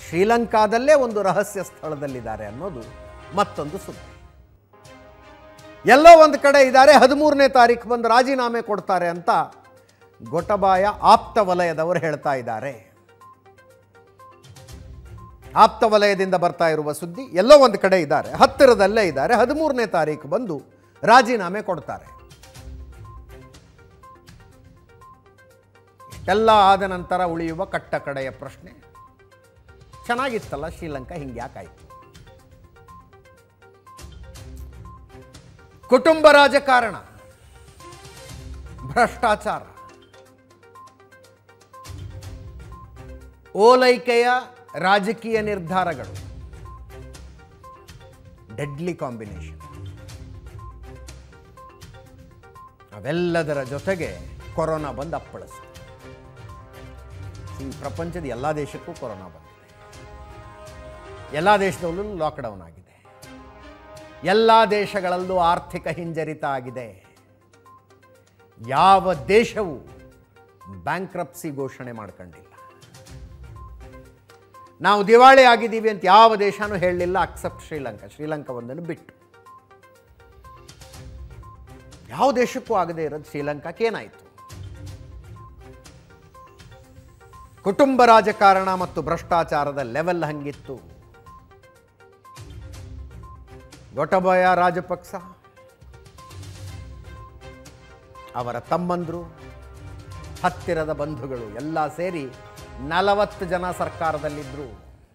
ಶ್ರೀಲಂಕಾದಲ್ಲೇ ಒಂದು ರಹಸ್ಯ ಸ್ಥಳದಲ್ಲಿದ್ದಾರೆ ಅನ್ನೋದು ಮತ್ತೊಂದು ಸುದ್ದಿ ಎಲ್ಲೋ ಒಂದು ಕಡೆ ಇದ್ದಾರೆ ಹದಿಮೂರನೇ ತಾರೀಕು ಬಂದು ರಾಜೀನಾಮೆ ಕೊಡ್ತಾರೆ ಅಂತ ಗೊಟಬಾಯ ಆಪ್ತ ವಲಯದವರು ಹೇಳ್ತಾ ಇದ್ದಾರೆ ಆಪ್ತ ವಲಯದಿಂದ ಬರ್ತಾ ಇರುವ ಸುದ್ದಿ ಎಲ್ಲೋ ಒಂದು ಕಡೆ ಇದ್ದಾರೆ ಹತ್ತಿರದಲ್ಲೇ ಇದ್ದಾರೆ ಹದಿಮೂರನೇ ತಾರೀಕು ಬಂದು ರಾಜೀನಾಮೆ ಕೊಡ್ತಾರೆ ಎಲ್ಲ ಆದ ನಂತರ ಉಳಿಯುವ ಕಟ್ಟ ಕಡೆಯ ಪ್ರಶ್ನೆ ಚೆನ್ನಾಗಿತ್ತಲ್ಲ ಶ್ರೀಲಂಕಾ ಹಿಂಗೆ ಯಾಕಾಯ್ತು ಕುಟುಂಬ ರಾಜಕಾರಣ ಭ್ರಷ್ಟಾಚಾರ ಓಲೈಕೆಯ ರಾಜಕೀಯ ನಿರ್ಧಾರಗಳು ಡೆಡ್ಲಿ ಕಾಂಬಿನೇಷನ್ ಅವೆಲ್ಲದರ ಜೊತೆಗೆ ಕೊರೋನಾ ಬಂದು ಅಪ್ಪಳಿಸ್ತು ಈ ಪ್ರಪಂಚದ ಎಲ್ಲ ದೇಶಕ್ಕೂ ಕೊರೋನಾ ಬಂದಿದೆ ಎಲ್ಲ ದೇಶದಲ್ಲೂ ಲಾಕ್ಡೌನ್ ಆಗಿದೆ ಎಲ್ಲ ದೇಶಗಳಲ್ಲೂ ಆರ್ಥಿಕ ಹಿಂಜರಿತ ಆಗಿದೆ ಯಾವ ದೇಶವೂ ಬ್ಯಾಂಕ್ರಪ್ಸಿ ಘೋಷಣೆ ಮಾಡ್ಕೊಂಡಿಲ್ಲ ನಾವು ದಿವಾಳಿ ಆಗಿದ್ದೀವಿ ಅಂತ ಯಾವ ದೇಶನೂ ಹೇಳಲಿಲ್ಲ ಅಕ್ಸೆಪ್ಟ್ ಶ್ರೀಲಂಕಾ ಶ್ರೀಲಂಕಾ ಒಂದನ್ನು ಬಿಟ್ಟು ಯಾವ ದೇಶಕ್ಕೂ ಆಗದೆ ಇರೋದು ಶ್ರೀಲಂಕಾಕ್ಕೆ ಏನಾಯಿತು ಕುಟುಂಬ ರಾಜಕಾರಣ ಮತ್ತು ಭ್ರಷ್ಟಾಚಾರದ ಲೆವೆಲ್ ಹಂಗಿತ್ತು ಗೊಟಬಯ ರಾಜಪಕ್ಸ ಅವರ ತಮ್ಮಂದರು ಹತ್ತಿರದ ಬಂಧುಗಳು ಎಲ್ಲ ಸೇರಿ ನಲವತ್ತು ಜನ ಸರ್ಕಾರದಲ್ಲಿದ್ದರು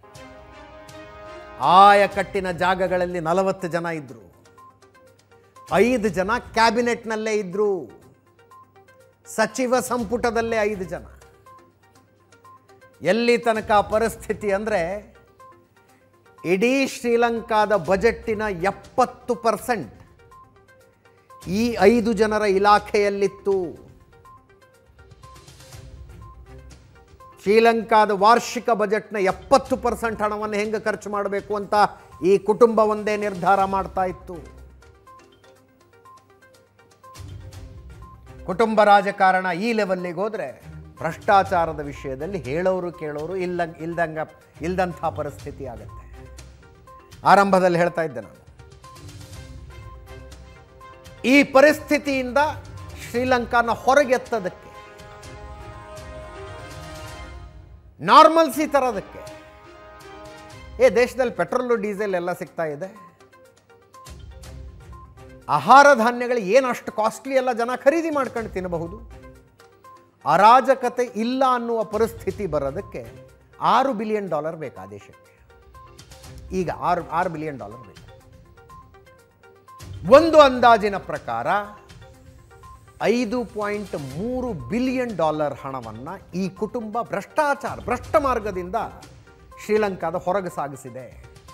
ಆಯಕಟ್ಟಿನ ಜಾಗಗಳಲ್ಲಿ ನಲವತ್ತು ಜನ ಇದ್ದರು ಐದು ಜನ ಕ್ಯಾಬಿನೆಟ್ನಲ್ಲೇ ಇದ್ದರು ಸಚಿವ ಸಂಪುಟದಲ್ಲೇ ಐದು ಜನ ಎಲ್ಲಿ ತನಕ ಪರಿಸ್ಥಿತಿ ಅಂದರೆ ಇಡೀ ಶ್ರೀಲಂಕಾದ ಬಜೆಟ್ಟಿನ ಎಪ್ಪತ್ತು ಪರ್ಸೆಂಟ್ ಈ ಐದು ಜನರ ಇಲಾಖೆಯಲ್ಲಿತ್ತು ಶ್ರೀಲಂಕಾದ ವಾರ್ಷಿಕ ಬಜೆಟ್ನ ಎಪ್ಪತ್ತು ಪರ್ಸೆಂಟ್ ಹಣವನ್ನು ಹೆಂಗೆ ಖರ್ಚು ಮಾಡಬೇಕು ಅಂತ ಈ ಕುಟುಂಬ ಒಂದೇ ನಿರ್ಧಾರ ಮಾಡ್ತಾ ಇತ್ತು ಕುಟುಂಬ ರಾಜಕಾರಣ ಈ ಲೆವೆಲ್ಲಿಗೆ ಹೋದರೆ ಭ್ರಷ್ಟಾಚಾರದ ವಿಷಯದಲ್ಲಿ ಹೇಳೋರು ಕೇಳೋರು ಇಲ್ಲ ಇಲ್ದಂಗ ಇಲ್ದಂಥ ಪರಿಸ್ಥಿತಿ ಆಗುತ್ತೆ ಆರಂಭದಲ್ಲಿ ಹೇಳ್ತಾ ಇದ್ದೆ ನಾನು ಈ ಪರಿಸ್ಥಿತಿಯಿಂದ ಶ್ರೀಲಂಕಾನ ಹೊರಗೆತ್ತದಕ್ಕೆ ನಾರ್ಮಲ್ಸಿ ತರೋದಕ್ಕೆ ಏ ದೇಶದಲ್ಲಿ ಪೆಟ್ರೋಲು ಡೀಸೆಲ್ ಎಲ್ಲ ಸಿಗ್ತಾ ಇದೆ ಆಹಾರ ಧಾನ್ಯಗಳು ಏನು ಅಷ್ಟು ಕಾಸ್ಟ್ಲಿ ಎಲ್ಲ ಜನ ಖರೀದಿ ಮಾಡ್ಕೊಂಡು ತಿನ್ನಬಹುದು ಅರಾಜಕತೆ ಇಲ್ಲ ಅನ್ನುವ ಪರಿಸ್ಥಿತಿ ಬರೋದಕ್ಕೆ ಆರು ಬಿಲಿಯನ್ ಡಾಲರ್ ಬೇಕು ಆ ದೇಶಕ್ಕೆ ಈಗ ಆರು ಆರು ಬಿಲಿಯನ್ ಡಾಲರ್ ಬೇಕು ಒಂದು ಅಂದಾಜಿನ ಪ್ರಕಾರ ಐದು ಪಾಯಿಂಟ್ ಮೂರು ಬಿಲಿಯನ್ ಡಾಲರ್ ಹಣವನ್ನು ಈ ಕುಟುಂಬ ಭ್ರಷ್ಟಾಚಾರ ಭ್ರಷ್ಟ ಮಾರ್ಗದಿಂದ ಶ್ರೀಲಂಕಾದ ಹೊರಗೆ ಸಾಗಿಸಿದೆ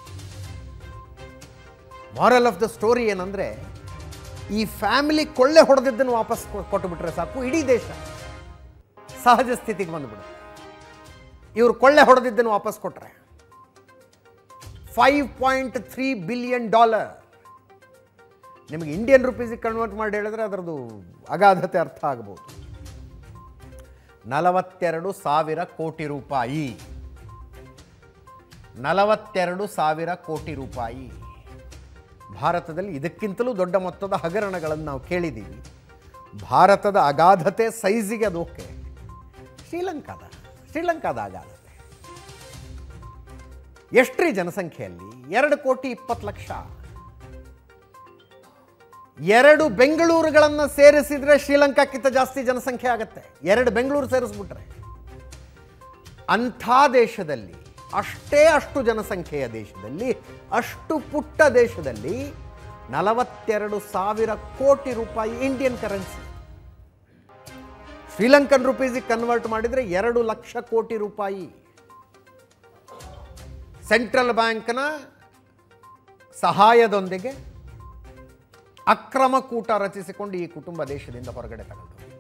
ಮಾರಲ್ ಆಫ್ ದ ಸ್ಟೋರಿ ಏನಂದರೆ ಈ ಫ್ಯಾಮಿಲಿ ಕೊಳ್ಳೆ ಹೊಡೆದಿದ್ದನ್ನು ವಾಪಸ್ ಕೊ- ಕೊಟ್ಟುಬಿಟ್ರೆ ಸಾಕು ಇಡೀ ದೇಶ ಸಹಜ ಸ್ಥಿತಿಗೆ ಬಂದುಬಿಡುತ್ತೆ ಇವರು ಕೊಳ್ಳೆ ಹೊಡೆದಿದ್ದನ್ನು ವಾಪಸ್ ಕೊಟ್ಟರೆ five point three billion dollar ನಿಮಗೆ ಇಂಡಿಯನ್ ರುಪೀಸಿಗೆ ಕನ್ವರ್ಟ್ ಮಾಡಿ ಹೇಳಿದ್ರೆ ಅದರದ್ದು ಅಗಾಧತೆ ಅರ್ಥ ಆಗ್ಬೋದು ನಲವತ್ತೆರಡು ಸಾವಿರ ಕೋಟಿ ರೂಪಾಯಿ ನಲವತ್ತೆರಡು ಸಾವಿರ ಕೋಟಿ ರೂಪಾಯಿ ಭಾರತದಲ್ಲಿ ಇದಕ್ಕಿಂತಲೂ ದೊಡ್ಡ ಮೊತ್ತದ ಹಗರಣಗಳನ್ನು ನಾವು ಕೇಳಿದ್ದೀವಿ ಭಾರತದ ಅಗಾಧತೆ ಸೈಜಿಗೆ ಅದು ಓಕೆ ಶ್ರೀಲಂಕಾದ ಶ್ರೀಲಂಕಾದ ಅಗಾಧತೆ ಎಷ್ಟ್ರಿ ಜನಸಂಖ್ಯೆಯಲ್ಲಿ ಎರಡು ಕೋಟಿ ಇಪ್ಪತ್ತು ಲಕ್ಷ ಎರಡು ಬೆಂಗಳೂರುಗಳನ್ನು ಸೇರಿಸಿದ್ರೆ ಶ್ರೀಲಂಕಾಕ್ಕಿಂತ ಜಾಸ್ತಿ ಜನಸಂಖ್ಯೆ ಆಗುತ್ತೆ ಎರಡು ಬೆಂಗಳೂರು ಸೇರಿಸ್ಬಿಟ್ರೆ ಅಂಥ ದೇಶದಲ್ಲಿ ಅಷ್ಟೇ ಅಷ್ಟು ಜನಸಂಖ್ಯೆಯ ದೇಶದಲ್ಲಿ ಅಷ್ಟು ಪುಟ್ಟ ದೇಶದಲ್ಲಿ ನಲವತ್ತೆರಡು ಸಾವಿರ ಕೋಟಿ ರೂಪಾಯಿ ಇಂಡಿಯನ್ ಕರೆನ್ಸಿ ಶ್ರೀಲಂಕನ್ ರುಪೀಸಿಗೆ ಕನ್ವರ್ಟ್ ಮಾಡಿದರೆ ಎರಡು ಲಕ್ಷ ಕೋಟಿ ರೂಪಾಯಿ ಸೆಂಟ್ರಲ್ ಬ್ಯಾಂಕ್ನ ಸಹಾಯದೊಂದಿಗೆ ಅಕ್ರಮ ಕೂಟ ರಚಿಸಿಕೊಂಡು ಈ ಕುಟುಂಬ ದೇಶದಿಂದ ಹೊರಗಡೆ ತಗೊಂಡು ಹೋಗಿತ್ತು.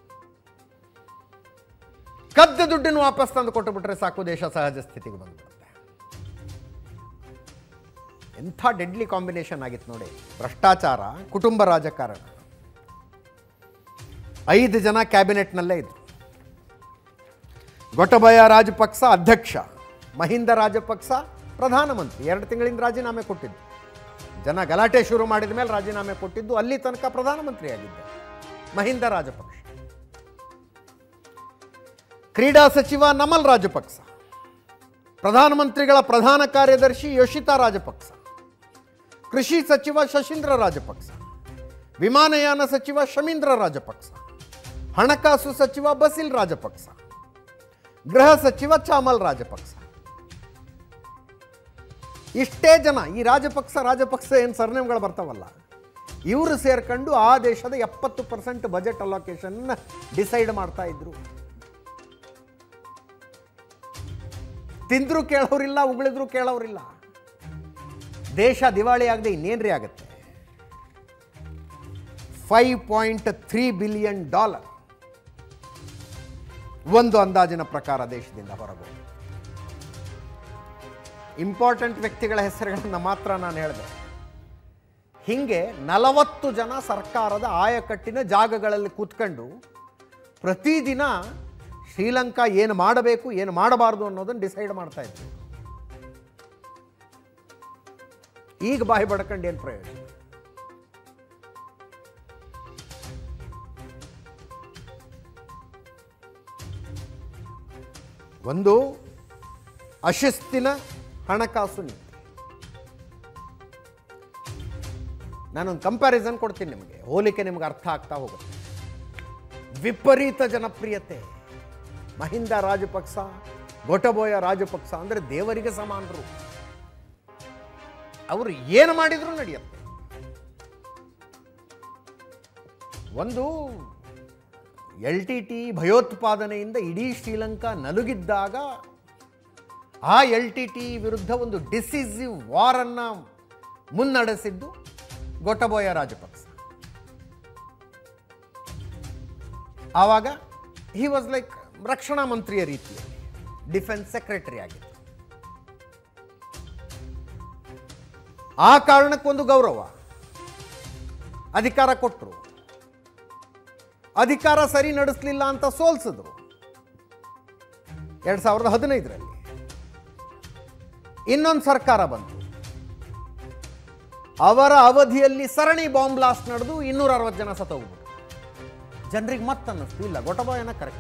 ಕದ್ದ ದುಡ್ಡನ್ನು ವಾಪಸ್ ತಂದು ಕೊಟ್ಟು ಬಿಟ್ರೆ ಸಾಕು ದೇಶ ಸಹಜ ಸ್ಥಿತಿಗೆ ಬಂದ್ಬಿಡುತ್ತೆ ಎಂಥ ಡೆಡ್ಲಿ ಕಾಂಬಿನೇಷನ್ ಆಗಿತ್ತು ನೋಡಿ ಭ್ರಷ್ಟಾಚಾರ ಕುಟುಂಬ ರಾಜಕಾರಣ ಐದು ಜನ ಕ್ಯಾಬಿನೆಟ್ನಲ್ಲೇ ಇದ್ರು ಗೊಟಬಯ ರಾಜಪಕ್ಸ ಅಧ್ಯಕ್ಷ ಮಹಿಂದ ರಾಜಪಕ್ಸ ಪ್ರಧಾನಮಂತ್ರಿ ಎರಡು ತಿಂಗಳಿಂದ ರಾಜೀನಾಮೆ ಕೊಟ್ಟಿದ್ದು ಜನ ಗಲಾಟೆ ಶುರು ಮಾಡಿದ ಮೇಲೆ ರಾಜೀನಾಮೆ ಕೊಟ್ಟಿದ್ದು ಅಲ್ಲಿ ತನಕ ಪ್ರಧಾನಮಂತ್ರಿ ಆಗಿದ್ದ ಮಹಿಂದ ರಾಜಪಕ್ಸ ಕ್ರೀಡಾ ಸಚಿವ ನಮಲ್ ರಾಜಪಕ್ಸ ಪ್ರಧಾನಮಂತ್ರಿಗಳ ಪ್ರಧಾನ ಕಾರ್ಯದರ್ಶಿ ಯೋಶಿತಾ ರಾಜಪಕ್ಸ ಕೃಷಿ ಸಚಿವ ಶಶೀಂದ್ರ ರಾಜಪಕ್ಸ ವಿಮಾನಯಾನ ಸಚಿವ ಶಮೀಂದ್ರ ರಾಜಪಕ್ಸ ಹಣಕಾಸು ಸಚಿವ ಬಸಿಲ್ ರಾಜಪಕ್ಸ ಗೃಹ ಸಚಿವ ಚಾಮಲ್ ರಾಜಪಕ್ಸ ಇಷ್ಟೇ ಜನ ಈ ರಾಜಪಕ್ಸ ರಾಜಪಕ್ಸ ಏನು ಸರ್ನೇಮ್ಗಳು ಬರ್ತಾವಲ್ಲ ಇವರು ಸೇರ್ಕೊಂಡು ಆ ದೇಶದ ಎಪ್ಪತ್ತು ಪರ್ಸೆಂಟ್ ಬಜೆಟ್ ಅಲೋಕೇಶನ್ ಡಿಸೈಡ್ ಮಾಡ್ತಾ ಇದ್ರು ತಿಂದ್ರು ಕೇಳೋರಿಲ್ಲ ಉಗಳಿದ್ರು ಕೇಳೋರಿಲ್ಲ ದೇಶ ದಿವಾಳಿ ಆಗದೆ ಇನ್ನೇನ್ರಿ ಆಗುತ್ತೆ five point three billion dollar ಒಂದು ಅಂದಾಜಿನ ಪ್ರಕಾರ ದೇಶದಿಂದ ಹೊರಗೋದು ಇಂಪಾರ್ಟೆಂಟ್ ವ್ಯಕ್ತಿಗಳ ಹೆಸರುಗಳನ್ನು ಮಾತ್ರ ನಾನು ಹೇಳಿದೆ ಹೀಗೆ ನಲವತ್ತು ಜನ ಸರ್ಕಾರದ ಆಯಕಟ್ಟಿನ ಜಾಗಗಳಲ್ಲಿ ಕೂತ್ಕೊಂಡು ಪ್ರತಿದಿನ ಶ್ರೀಲಂಕಾ ಏನು ಮಾಡಬೇಕು ಏನು ಮಾಡಬಾರ್ದು ಅನ್ನೋದನ್ನು ಡಿಸೈಡ್ ಮಾಡ್ತಾ ಇದ್ರು ಈಗ ಬಾಯಿ ಬಡ್ಕೊಂಡು ಏನು ಪ್ರಯೋಜನ ಒಂದು ಅಶಿಸ್ತಿನ ಹಣಕಾಸು ನೀತಿ ನಾನೊಂದು ಕಂಪ್ಯಾರಿಸನ್ ಕೊಡ್ತೀನಿ ನಿಮಗೆ ಹೋಲಿಕೆ ನಿಮ್ಗೆ ಅರ್ಥ ಆಗ್ತಾ ಹೋಗುತ್ತೆ ವಿಪರೀತ ಜನಪ್ರಿಯತೆ ಮಹಿಂದ ರಾಜಪಕ್ಸ ಗೊಟಬೋಯ ರಾಜಪಕ್ಸ ಅಂದರೆ ದೇವರಿಗೆ ಸಮಾನರು ಅವರು ಏನು ಮಾಡಿದ್ರು ನಡೆಯುತ್ತೆ ಒಂದು ಎಲ್ ಟಿ ಟಿ ಭಯೋತ್ಪಾದನೆಯಿಂದ ಇಡೀ ಶ್ರೀಲಂಕಾ ನಲುಗಿದ್ದಾಗ ಆ ಎಲ್ ಟಿ ಟಿ ವಿರುದ್ಧ ಒಂದು ಡಿಸಿಸಿವ್ ವಾರನ್ನು ಮುನ್ನಡೆಸಿದ್ದು ಗೊಟಬೋಯ ರಾಜಪಕ್ಸ ಆವಾಗ ಹಿ ವಾಸ್ ಲೈಕ್ ರಕ್ಷಣಾ ಮಂತ್ರಿಯ ರೀತಿಯಲ್ಲಿ ಡಿಫೆನ್ಸ್ ಸೆಕ್ರೆಟರಿ ಆಗಿತ್ತು ಆ ಕಾರಣಕ್ಕೊಂದು ಗೌರವ ಅಧಿಕಾರ ಕೊಟ್ಟರು ಅಧಿಕಾರ ಸರಿ ನಡೆಸಲಿಲ್ಲ ಅಂತ ಸೋಲ್ಸಿದ್ರು ಎರಡು ಸಾವಿರದ ಹದಿನೈದರಲ್ಲಿ ಇನ್ನೊಂದು ಸರ್ಕಾರ ಬಂತು ಅವರ ಅವಧಿಯಲ್ಲಿ ಸರಣಿ ಬಾಂಬ್ ಬ್ಲಾಸ್ಟ್ ನಡೆದು ಇನ್ನೂರ ಅರವತ್ತು ಜನ ಸತ್ತೋಗ್ಬಿಟ್ರು ಜನರಿಗೆ ಮತ್ತನ್ನಿಸ್ತು ಇಲ್ಲ ಗೊಟಬಾಯನ ಕರೆಕ್ಟ್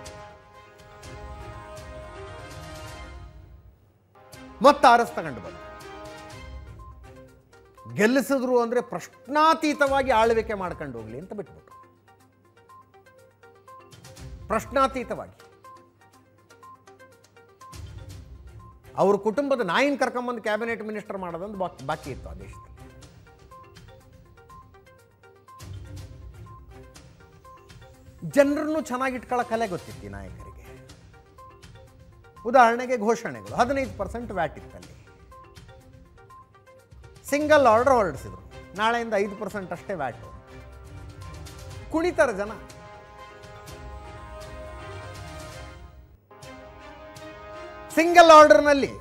ಮತ್ತೆ ಆರಸ್ ತಗೊಂಡು ಬಂದು ಗೆಲ್ಲಿಸಿದ್ರು ಅಂದ್ರೆ ಪ್ರಶ್ನಾತೀತವಾಗಿ ಆಳ್ವಿಕೆ ಮಾಡ್ಕೊಂಡು ಹೋಗ್ಲಿ ಅಂತ ಬಿಟ್ಬಿಟ್ರು ಪ್ರಶ್ನಾತೀತವಾಗಿ ಅವ್ರ ಕುಟುಂಬದ ನಾಯಿನ ಕರ್ಕೊಂಬಂದು ಕ್ಯಾಬಿನೆಟ್ ಮಿನಿಸ್ಟರ್ ಮಾಡೋದೊಂದು ಬಾಕಿ ಬಾಕಿ ಇತ್ತು ಆ ದೇಶದಲ್ಲಿ ಜನರನ್ನು ಚೆನ್ನಾಗಿ ಇಟ್ಕೊಳ್ಳೋ ಕಲೆ ಗೊತ್ತಿತ್ತು ಈ ನಾಯಕರಿಗೆ ಉದಾಹರಣೆಗೆ ಘೋಷಣೆಗಳು ಹದಿನೈದು ಪರ್ಸೆಂಟ್ ವ್ಯಾಟ್ ಇತ್ತಲ್ಲಿ ಸಿಂಗಲ್ ಆರ್ಡರ್ ಹೊರಡಿಸಿದ್ರು ನಾಳೆಯಿಂದ ಐದು ಪರ್ಸೆಂಟ್ ಅಷ್ಟೇ ವ್ಯಾಟು ಕುಣಿತಾರೆ ಜನ ಸಿಂಗಲ್ ಆರ್ಡರ್ನಲ್ಲಿ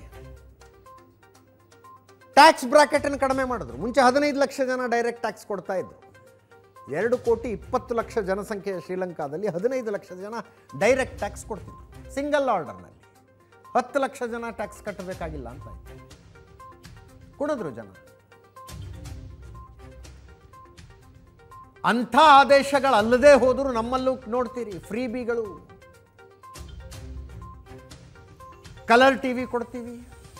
ಟ್ಯಾಕ್ಸ್ ಬ್ರಾಕೆಟನ್ನು ಕಡಿಮೆ ಮಾಡಿದ್ರು ಮುಂಚೆ ಹದಿನೈದು ಲಕ್ಷ ಜನ ಡೈರೆಕ್ಟ್ ಟ್ಯಾಕ್ಸ್ ಕೊಡ್ತಾ ಇದ್ರು ಎರಡು ಕೋಟಿ ಇಪ್ಪತ್ತು ಲಕ್ಷ ಜನಸಂಖ್ಯೆಯ ಶ್ರೀಲಂಕಾದಲ್ಲಿ ಹದಿನೈದು ಲಕ್ಷ ಜನ ಡೈರೆಕ್ಟ್ ಟ್ಯಾಕ್ಸ್ ಕೊಡ್ತಿದ್ರು ಸಿಂಗಲ್ ಆರ್ಡರ್ನಲ್ಲಿ ಹತ್ತು ಲಕ್ಷ ಜನ ಟ್ಯಾಕ್ಸ್ ಕಟ್ಟಬೇಕಾಗಿಲ್ಲ ಅಂತ ಆಯ್ತು ಕುಡಿದ್ರು ಜನ ಅಂಥ ಆದೇಶಗಳಲ್ಲದೆ ಹೋದರೂ ನಮ್ಮಲ್ಲೂ ನೋಡ್ತೀರಿ ಫ್ರೀ ಬಿಗಳು ಕಲರ್ ಟಿ ವಿ ಕೊಡ್ತೀವಿ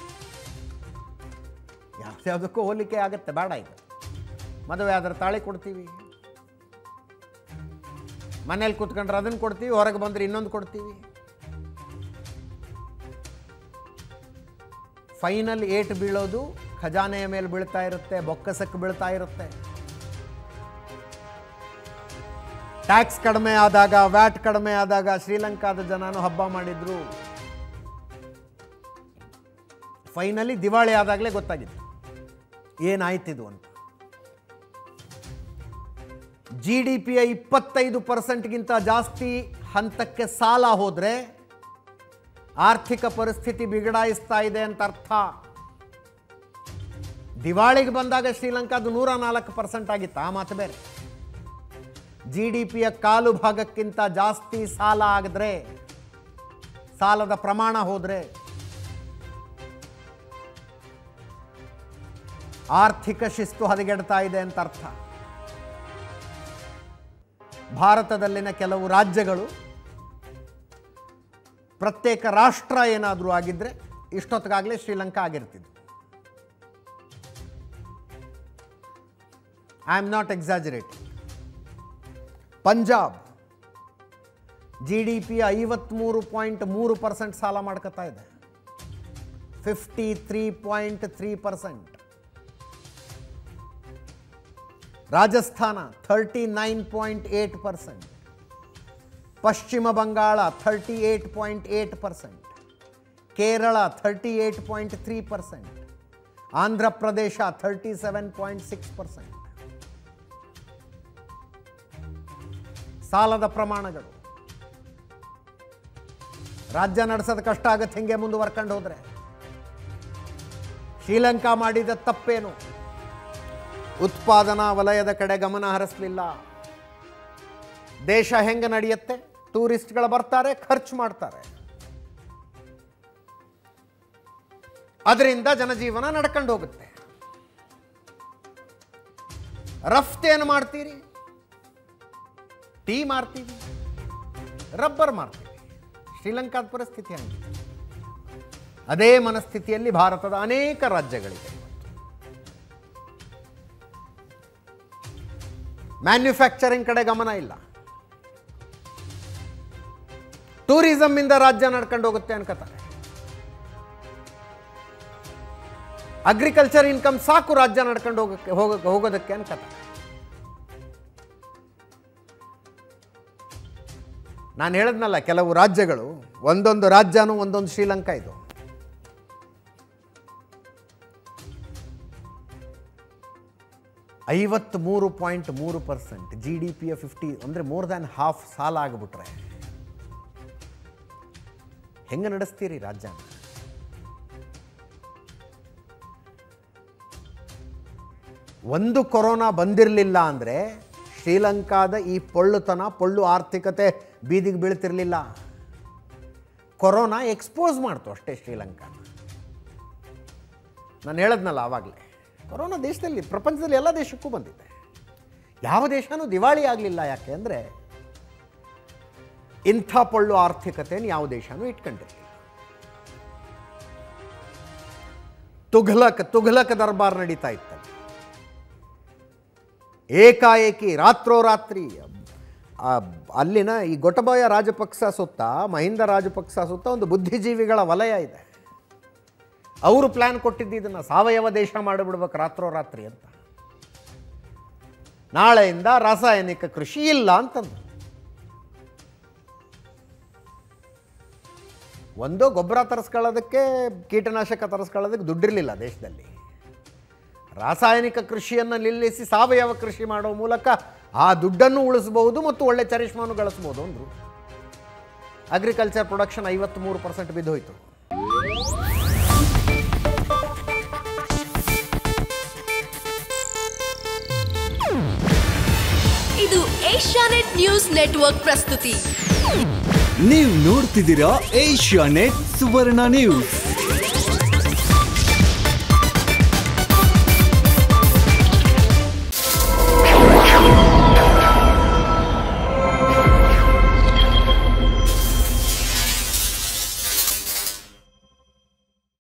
ಯಾವ್ದ್ಯಾವುದಕ್ಕೂ ಹೋಲಿಕೆ ಆಗತ್ತೆ ಬೇಡ ಇದು ಮದುವೆ ಆದ್ರೆ ತಾಳಿ ಕೊಡ್ತೀವಿ ಮನೇಲಿ ಕೂತ್ಕೊಂಡ್ರೆ ಅದನ್ನು ಕೊಡ್ತೀವಿ ಹೊರಗೆ ಬಂದ್ರೆ ಇನ್ನೊಂದು ಕೊಡ್ತೀವಿ ಫೈನಲ್ ಏಟ್ ಬೀಳೋದು ಖಜಾನೆಯ ಮೇಲೆ ಬೀಳ್ತಾ ಇರುತ್ತೆ ಬೊಕ್ಕಸಕ್ಕೆ ಬೀಳ್ತಾ ಇರುತ್ತೆ ಟ್ಯಾಕ್ಸ್ ಕಡಿಮೆ ಆದಾಗ ವ್ಯಾಟ್ ಕಡಿಮೆ ಆದಾಗ ಶ್ರೀಲಂಕಾದ ಜನನು ಹಬ್ಬ ಮಾಡಿದ್ರು ಫೈನಲಿ ದಿವಾಳಿ ಆದಾಗಲೇ ಗೊತ್ತಾಗಿತ್ತು ಏನಾಯ್ತಿದು ಅಂತ ಜಿ ಡಿ ಪಿಯ ಇಪ್ಪತ್ತೈದು ಪರ್ಸೆಂಟ್ಗಿಂತ ಜಾಸ್ತಿ ಹಂತಕ್ಕೆ ಸಾಲ ಹೋದರೆ ಆರ್ಥಿಕ ಪರಿಸ್ಥಿತಿ ಬಿಗಡಾಯಿಸ್ತಾ ಇದೆ ಅಂತ ಅರ್ಥ ದಿವಾಳಿಗೆ ಬಂದಾಗ ಶ್ರೀಲಂಕಾದು ನೂರ ನಾಲ್ಕು ಪರ್ಸೆಂಟ್ ಆಗಿತ್ತು ಆ ಮಾತು ಬೇರೆ ಜಿ ಡಿ ಪಿಯ ಕಾಲು ಭಾಗಕ್ಕಿಂತ ಜಾಸ್ತಿ ಸಾಲ ಆಗಿದ್ರೆ ಸಾಲದ ಪ್ರಮಾಣ ಹೋದರೆ ಆರ್ಥಿಕ ಶಿಸ್ತು ಹದಗೆಡ್ತಾ ಇದೆ ಅಂತ ಅರ್ಥ ಭಾರತದಲ್ಲಿನ ಕೆಲವು ರಾಜ್ಯಗಳು ಪ್ರತ್ಯೇಕ ರಾಷ್ಟ್ರ ಏನಾದರೂ ಆಗಿದ್ದರೆ ಇಷ್ಟೊತ್ತಿಗಾಗಲೇ ಶ್ರೀಲಂಕಾ ಆಗಿರ್ತಿದ್ದು I am not exaggerating Punjab G D P ಐವತ್ತ್ಮೂರು ಪಾಯಿಂಟ್ ಮೂರು ಪರ್ಸೆಂಟ್ ಸಾಲ ಮಾಡ್ಕೊತಾ ಇದೆ fifty three point three percent Rajasthan thirty nine point eight percent Paschim Bangala thirty eight point eight percent Kerala thirty eight point three percent Andhra Pradesh thirty seven point six percent ಸಾಲದ ಪ್ರಮಾಣಗಳು ರಾಜ್ಯ ನಡೆಸೋದು ಕಷ್ಟ ಆಗತ್ತೆ ಹಿಂಗೆ ಮುಂದುವರ್ಕೊಂಡು ಹೋದ್ರೆ ಶ್ರೀಲಂಕಾ ಮಾಡಿದ ತಪ್ಪೇನು ಉತ್ಪಾದನಾ ವಲಯದ ಕಡೆ ಗಮನ ಹರಿಸಲಿಲ್ಲ ದೇಶ ಹೆಂಗೆ ನಡೆಯುತ್ತೆ ಟೂರಿಸ್ಟ್ಗಳು ಬರ್ತಾರೆ ಖರ್ಚು ಮಾಡ್ತಾರೆ ಅದರಿಂದ ಜನಜೀವನ ನಡ್ಕೊಂಡು ಹೋಗುತ್ತೆ ರಫ್ತೇನು ಮಾಡ್ತೀರಿ ಟೀ ಮಾರ್ತೀವಿ ರಬ್ಬರ್ ಮಾರ್ತೀವಿ ಶ್ರೀಲಂಕಾದ ಪರಿಸ್ಥಿತಿ ಹಂಗೆ ಅದೇ ಮನಸ್ಥಿತಿಯಲ್ಲಿ ಭಾರತದ ಅನೇಕ ರಾಜ್ಯಗಳಿವೆ ಮ್ಯಾನ್ಯುಫ್ಯಾಕ್ಚರಿಂಗ್ ಕಡೆ ಗಮನ ಇಲ್ಲ ಟೂರಿಸಂ ಇಂದ ರಾಜ್ಯ ನಡ್ಕೊಂಡು ಹೋಗುತ್ತೆ ಅನ್ಕೋತಾರೆ ಅಗ್ರಿಕಲ್ಚರ್ ಇನ್ಕಮ್ ಸಾಕು ರಾಜ್ಯ ನಡ್ಕೊಂಡು ಹೋಗಕ್ಕೆ ಹೋಗಕ್ಕೆ ಹೋಗೋದಕ್ಕೆ ಅನ್ಕೋತಾರೆ ನಾನು ಹೇಳಿದ್ನಲ್ಲ ಕೆಲವು ರಾಜ್ಯಗಳು ಒಂದೊಂದು ರಾಜ್ಯನೂ ಒಂದೊಂದು ಶ್ರೀಲಂಕಾ ಇದು ಐವತ್ತ್ಮೂರು ಪಾಯಿಂಟ್ ಮೂರು ಪರ್ಸೆಂಟ್ ಜಿ ಡಿ ಪಿಯ ಫಿಫ್ಟಿ ಅಂದರೆ ಮೋರ್ ದ್ಯಾನ್ ಹಾಫ್ ಸಾಲ ಆಗಿಬಿಟ್ರೆ ಹೆಂಗೆ ನಡೆಸ್ತೀರಿ ರಾಜ್ಯನ ಒಂದು ಕೊರೋನಾ ಬಂದಿರಲಿಲ್ಲ ಅಂದರೆ ಶ್ರೀಲಂಕಾದ ಈ ಪೊಳ್ಳುತನ ಪೊಳ್ಳು ಆರ್ಥಿಕತೆ ಬೀದಿಗೆ ಬೀಳ್ತಿರ್ಲಿಲ್ಲ ಕೊರೋನಾ ಎಕ್ಸ್ಪೋಸ್ ಮಾಡ್ತು ಅಷ್ಟೇ ಶ್ರೀಲಂಕಾನ ನಾನು ಹೇಳದ್ನಲ್ಲ ಆವಾಗಲೇ ಕೊರೋನಾ ದೇಶದಲ್ಲಿ ಪ್ರಪಂಚದಲ್ಲಿ ಎಲ್ಲ ದೇಶಕ್ಕೂ ಬಂದಿದೆ ಯಾವ ದೇಶನೂ ದಿವಾಳಿ ಆಗಲಿಲ್ಲ ಯಾಕೆ ಅಂದರೆ ಇಂಥ ಪೊಳ್ಳು ಆರ್ಥಿಕತೆಯನ್ನು ಯಾವ ದೇಶನೂ ಇಟ್ಕೊಂಡಿರಲಿಲ್ಲ ತುಘಲಕ್ ತುಘಲಕ್ ದರ್ಬಾರ್ ನಡೀತಾ ಇತ್ತಲ್ಲಿ ಏಕಾಏಕಿ ರಾತ್ರೋರಾತ್ರಿ ಆ, ಅಲ್ಲಿನ ಈ ಗೊಟಬಾಯ ರಾಜಪಕ್ಸ ಸುತ್ತ ಮಹಿಂದ ರಾಜಪಕ್ಸ ಸುತ್ತ ಒಂದು ಬುದ್ಧಿಜೀವಿಗಳ ವಲಯ ಇದೆ ಅವರು ಪ್ಲ್ಯಾನ್ ಕೊಟ್ಟಿದ್ದು ಇದನ್ನು ಸಾವಯವ ದೇಶ ಮಾಡಿಬಿಡ್ಬೇಕು ರಾತ್ರೋರಾತ್ರಿ ಅಂತ ನಾಳೆಯಿಂದ ರಾಸಾಯನಿಕ ಕೃಷಿ ಇಲ್ಲ ಅಂತಂದು ಒಂದು ಗೊಬ್ಬರ ತರಿಸ್ಕೊಳ್ಳೋದಕ್ಕೆ ಕೀಟನಾಶಕ ತರಿಸ್ಕೊಳ್ಳೋದಕ್ಕೆ ದುಡ್ಡಿರಲಿಲ್ಲ ದೇಶದಲ್ಲಿ ರಾಸಾಯನಿಕ ಕೃಷಿಯನ್ನು ನಿಲ್ಲಿಸಿ ಸಾವಯವ ಕೃಷಿ ಮಾಡೋ ಮೂಲಕ ಆ ದುಡ್ಡನ್ನು ಉಳಿಸ್ಬಹುದು ಮತ್ತು ಒಳ್ಳೆ ಚರಿಷ್ಮಾನು ಗಳಿಸ್ಬೋದು ಅಂದರು ಅಗ್ರಿಕಲ್ಚರ್ ಪ್ರೊಡಕ್ಷನ್ ಐವತ್ತ್ಮೂರು ಪರ್ಸೆಂಟ್ ಬಿದ್ದೋಯ್ತು ಇದು ಏಷ್ಯಾನೆಟ್ ನ್ಯೂಸ್ ನೆಟ್ವರ್ಕ್ ಪ್ರಸ್ತುತಿ ನೀವು ನೋಡ್ತಿದ್ದೀರಾ ಏಷ್ಯಾ ನೆಟ್ ಸುವರ್ಣ ನ್ಯೂಸ್